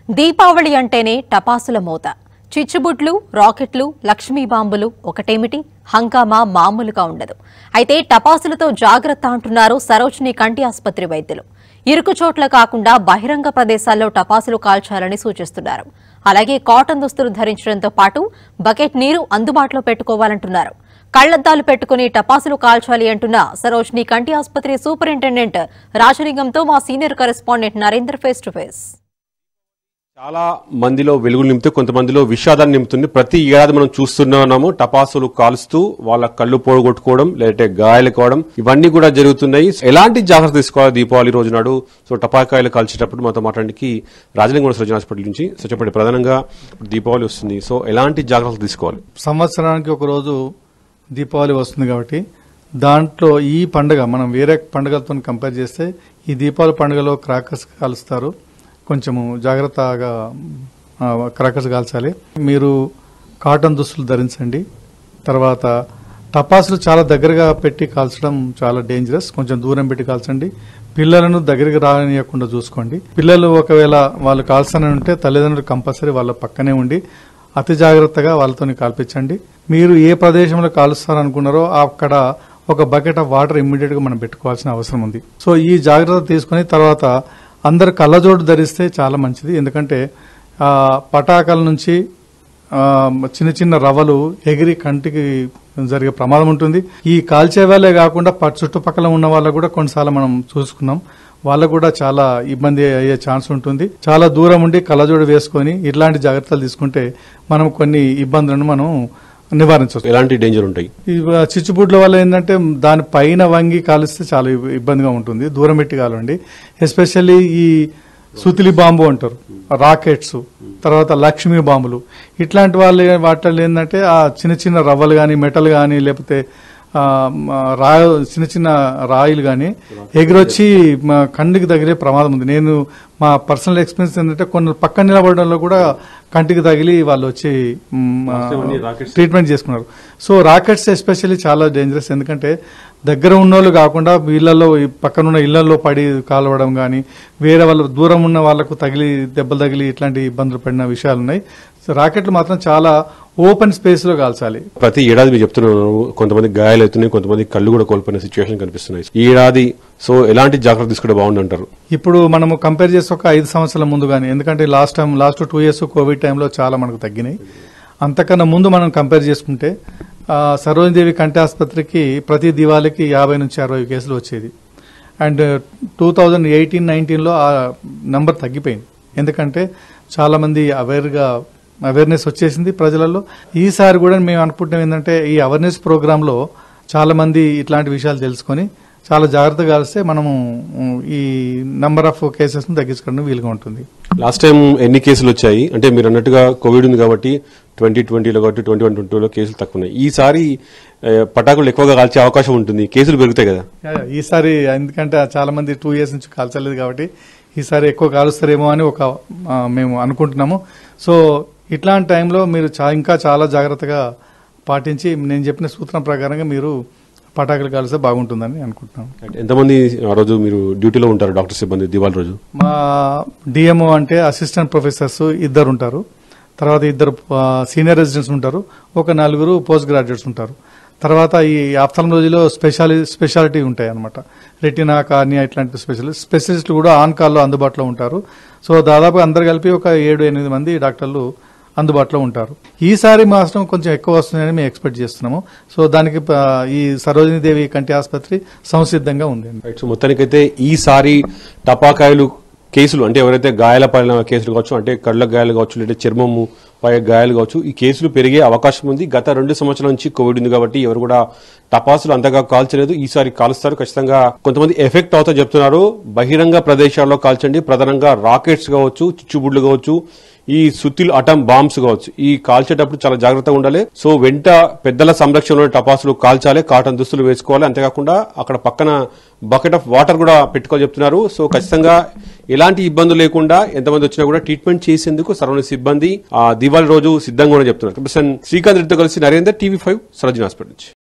దీపావళి అంటేనే టపాసుల మోత చిచ్చుబుడ్లు రాకెట్లు లక్ష్మీ బాంబులు ఒకటేమిటి హంగామా మామూలుగా ఉండదు అయితే టపాసులతో జాగ్రత్త అంటున్నారు సరోజిని కంటి ఆసుపత్రి వైద్యులు ఇరుకు చోట్ల కాకుండా బహిరంగ ప్రదేశాల్లో టపాసులు కాల్చాలని సూచిస్తున్నారు అలాగే కాటన్ దుస్తులు ధరించడంతో పాటు బకెట్ నీరు అందుబాటులో పెట్టుకోవాలంటున్నారు కళ్లద్దాలు పెట్టుకుని టపాసులు కాల్చాలి అంటున్న సరోజిని కంటి ఆసుపత్రి సూపరింటెండెంట్ రాజలింగంతో మా senior correspondent Narender face to face చాలా మందిలో వెలుగులు నింపుతూ కొంతమందిలో విషాదాన్ని నింపుతుంది ప్రతి ఏడాది మనం చూస్తున్నాము టపాసులు కాలుస్తూ వాళ్ళ కళ్ళు పోగొట్టుకోవడం లేదంటే గాయాలు కావడం ఇవన్నీ కూడా జరుగుతున్నాయి ఎలాంటి జాగ్రత్త తీసుకోవాలి దీపావళి రోజు నాడు సో టపాకాయలు కాల్చేటప్పుడు మనతో మాట్లాడడానికి రాజలింగం సృజన హాస్పిటల్ నుంచి సో చెప్పండి ప్రధానంగా దీపావళి వస్తుంది సో ఎలాంటి జాగ్రత్తలు తీసుకోవాలి సంవత్సరానికి ఒక రోజు దీపావళి వస్తుంది కాబట్టి దాంట్లో ఈ పండుగ మనం వేరే పండుగలతో కంపేర్ చేస్తే ఈ దీపావళి పండుగలో క్రాకర్స్ కాలుస్తారు కొంచెము జాగ్రత్తగా ఆ, క్రాకర్స్ కాల్చాలి మీరు కాటన్ దుస్తులు ధరించండి తర్వాత టపాసులు చాలా దగ్గరగా పెట్టి కాల్చడం చాలా డేంజరస్ కొంచెం దూరం పెట్టి కాల్చండి పిల్లలను దగ్గరికి రానియకుండా చూసుకోండి పిల్లలు ఒకవేళ వాళ్ళు కాల్చాలని ఉంటే తల్లిదండ్రులు కంపల్సరీ వాళ్ళ పక్కనే ఉండి అతి జాగ్రత్తగా వాళ్ళతో కాల్పించండి మీరు ఏ ప్రదేశంలో కాలుస్తారనుకున్నారో అక్కడ ఒక బకెట్ ఆఫ్ వాటర్ ఇమ్మీడియట్ గా మనం పెట్టుకోవాల్సిన అవసరం ఉంది సో ఈ జాగ్రత్త తీసుకుని తర్వాత అందరు కళ్ళజోడు ధరిస్తే చాలా మంచిది ఎందుకంటే ఆ, పటాకాల నుంచి ఆ, చిన్న చిన్న రవ్వలు ఎగిరి కంటికి జరిగే ప్రమాదం ఉంటుంది ఈ కాల్చే వాళ్ళే కాకుండా ప- చుట్టుపక్కల ఉన్న వాళ్ళకు కూడా కొన్నిసార్లు మనం చూసుకున్నాం వాళ్ళకు కూడా చాలా ఇబ్బంది అయ్యే ఛాన్స్ ఉంటుంది చాలా దూరం ఉండి కళ్ళజోడు వేసుకొని ఇట్లాంటి జాగ్రత్తలు తీసుకుంటే మనం కొన్ని ఇబ్బందులను మనం నివారించవచ్చు ఎలాంటి డేంజర్ ఉంటాయి ఈ చిచ్చుబుడ్ల వల్ల ఏంటంటే దాని పైన వంగి కాలిస్తే చాలా ఇబ్- ఇబ్బందిగా ఉంటుంది దూరం పెట్టి కాలండి ఎస్పెషల్లీ ఈ సుతిలి బాంబు అంటారు రాకెట్స్ తర్వాత లక్ష్మీ బాంబులు ఇట్లాంటి వాళ్ళు వాటిల్లో ఏంటంటే ఆ చిన్న చిన్న రవ్వలు కానీ మెటల్ కానీ లేకపోతే ఆ, మ, రాయి చిన్న చిన్న రాయిలు కానీ ఎగిరొచ్చి మా కంటికి తగిలే ప్రమాదం ఉంది నేను మా పర్సనల్ ఎక్స్పీరియన్స్ ఏంటంటే కొన్ని పక్కన నిలబడడంలో కూడా కంటికి తగిలి వాళ్ళు వచ్చి మ్, ఆ, ట్రీట్మెంట్ చేసుకున్నారు సో రాకెట్స్ ఎస్పెషల్లీ చాలా డేంజరస్ ఎందుకంటే దగ్గర ఉన్నోళ్ళు కాకుండా ఇళ్లలో ఈ పక్కన ఉన్న ఇళ్లలో పడి కాలవడం కానీ వేరే వాళ్ళ దూరం ఉన్న వాళ్ళకు తగిలి దెబ్బలు తగిలి ఇట్లాంటి ఇబ్బందులు పడిన విషయాలు ఉన్నాయి సో రాకెట్లు మాత్రం చాలా ఓపెన్ స్పేస్ లో కాల్చాలి ప్రతి ఏడాది మీరు చెప్తున్నారు కొంతమంది గాయాలు అవుతున్నాయి కొంతమంది కళ్ళు కూడా కోల్పోయిన సిచ్యువేషన్ కనిపిస్తున్నాయి ఈ ఏడాది సో ఎలాంటి జాగ్రత్త తీసుకుంటే బాగుంది అంటారు ఇప్పుడు మనము కంపేర్ చేస్తే ఒక ఐదు సంవత్సరాల ముందు కానీ ఎందుకంటే last time last two years Covid టైంలో చాలా మనకు తగ్గినాయి అంతకన్నా ముందు మనం కంపేర్ చేసుకుంటే ఆ, సరోజినీదేవి కంటి ఆసుపత్రికి ప్రతి దివాళీకి యాభై నుంచి అరవై కేసులు వచ్చేది అండ్ టూ థౌజండ్ ఎయిటీన్ నైన్టీన్లో ఆ నంబర్ తగ్గిపోయింది ఎందుకంటే చాలా మంది అవేర్గా అవేర్నెస్ వచ్చేసింది ప్రజలలో ఈసారి కూడా మేము అనుకుంటున్నాం ఏంటంటే ఈ అవేర్నెస్ ప్రోగ్రాంలో చాలా మంది ఇట్లాంటి విషయాలు తెలుసుకొని చాలా జాగ్రత్తగా కలిస్తే మనము ఉమ్, ఈ నంబర్ ఆఫ్ కేసెస్ ను తగ్గించుకోవడం వీలుగా ఉంటుంది లాస్ట్ టైం ఎన్ని కేసులు వచ్చాయి అంటే మీరు అన్నట్టుగా కోవిడ్ ఉంది కాబట్టి ట్వంటీ ట్వంటీలో కాబట్టి ట్వంటీ వన్ ట్వంటీలో కేసులు తక్కువ ఉన్నాయి ఈసారి ఆ, పటాకులు ఎక్కువగా కాల్చే అవకాశం ఉంటుంది కేసులు పెరుగుతాయి కదా యా, యా, ఈసారి ఎందుకంటే చాలా మంది టూ ఇయర్స్ నుంచి కాల్చలేదు కాబట్టి ఈసారి ఎక్కువ కాలుస్తారేమో అని ఒక ఆ, మేము అనుకుంటున్నాము సో ఇట్లాంటి టైంలో మీరు చా- ఇంకా చాలా జాగ్రత్తగా పాటించి నేను చెప్పిన సూత్రం ప్రకారంగా మీరు పటాకులు కాలిస్తే బాగుంటుందని అనుకుంటున్నాను ఎంతమంది ఆ రోజు మీరు డ్యూటీలో ఉంటారు డాక్టర్ సిబ్బంది దివాళి రోజు మా డిఎంఓ అంటే అసిస్టెంట్ ప్రొఫెసర్స్ ఇద్దరు ఉంటారు తర్వాత ఇద్దరు సీనియర్ రెసిడెంట్స్ ఉంటారు ఒక నలుగురు పోస్ట్ గ్రాడ్యుయేట్స్ ఉంటారు తర్వాత ఈ ఆఫ్థాలజీలో స్పెషాలి స్పెషాలిటీ ఉంటాయి అనమాట రెటినా కార్నియా ఇట్లాంటి స్పెషలిస్ట్ స్పెషలిస్టులు కూడా ఆన్ కాల్లో అందుబాటులో ఉంటారు సో దాదాపు అందరు కలిపి ఒక ఏడు ఎనిమిది మంది డాక్టర్లు అందుబాటులో ఉంటారు ఈసారి మాత్రం కొంచెం ఎక్కువ వస్తుందని మేము ఎక్స్పెక్ట్ చేస్తున్నాము సో దానికి ప- ఈ సరోజినీదేవి కంటి ఆసుపత్రి సంసిద్ధంగా ఉంది రైట్ సో మొత్తానికైతే ఈసారి టపాకాయలు కేసులు అంటే ఎవరైతే గాయాల పడిన కేసులు కావచ్చు అంటే కళ్ళ గాయాలు కావచ్చు లేదా చర్మము పై గాయాలు కావచ్చు ఈ కేసులు పెరిగే అవకాశం ఉంది గత రెండు సంవత్సరాల నుంచి కోవిడ్ ఉంది కాబట్టి ఎవరు కూడా టపాసులు అంతగా కాల్చలేదు ఈసారి కాలుస్తారు ఖచ్చితంగా కొంతమంది ఎఫెక్ట్ అవుతా చెప్తున్నారు బహిరంగ ప్రదేశాల్లో కాల్చండి ప్రధానంగా రాకెట్స్ కావచ్చు చిచ్చుబుడ్లు కావచ్చు ఈ సుత్తిలు అటం బాంబ్స్ కావచ్చు ఈ కాల్చేటప్పుడు చాలా జాగ్రత్తగా ఉండాలి సో వెంట పెద్దల సంరక్షణలో టపాసులు కాల్చాలి కాటన్ దుస్తులు వేసుకోవాలి అంతేకాకుండా అక్కడ పక్కన బకెట్ ఆఫ్ వాటర్ కూడా పెట్టుకోవాలి చెప్తున్నారు సో ఖచ్చితంగా ఎలాంటి ఇబ్బందులు లేకుండా ఎంతమంది వచ్చినా కూడా ట్రీట్మెంట్ చేసేందుకు సర్వన సిబ్బంది ఆ దివాళి రోజు సిద్ధంగా కూడా చెప్తున్నారు శ్రీకాంత్ రెడ్డితో కలిసి Narender TV five Sarojini hospital నుంచి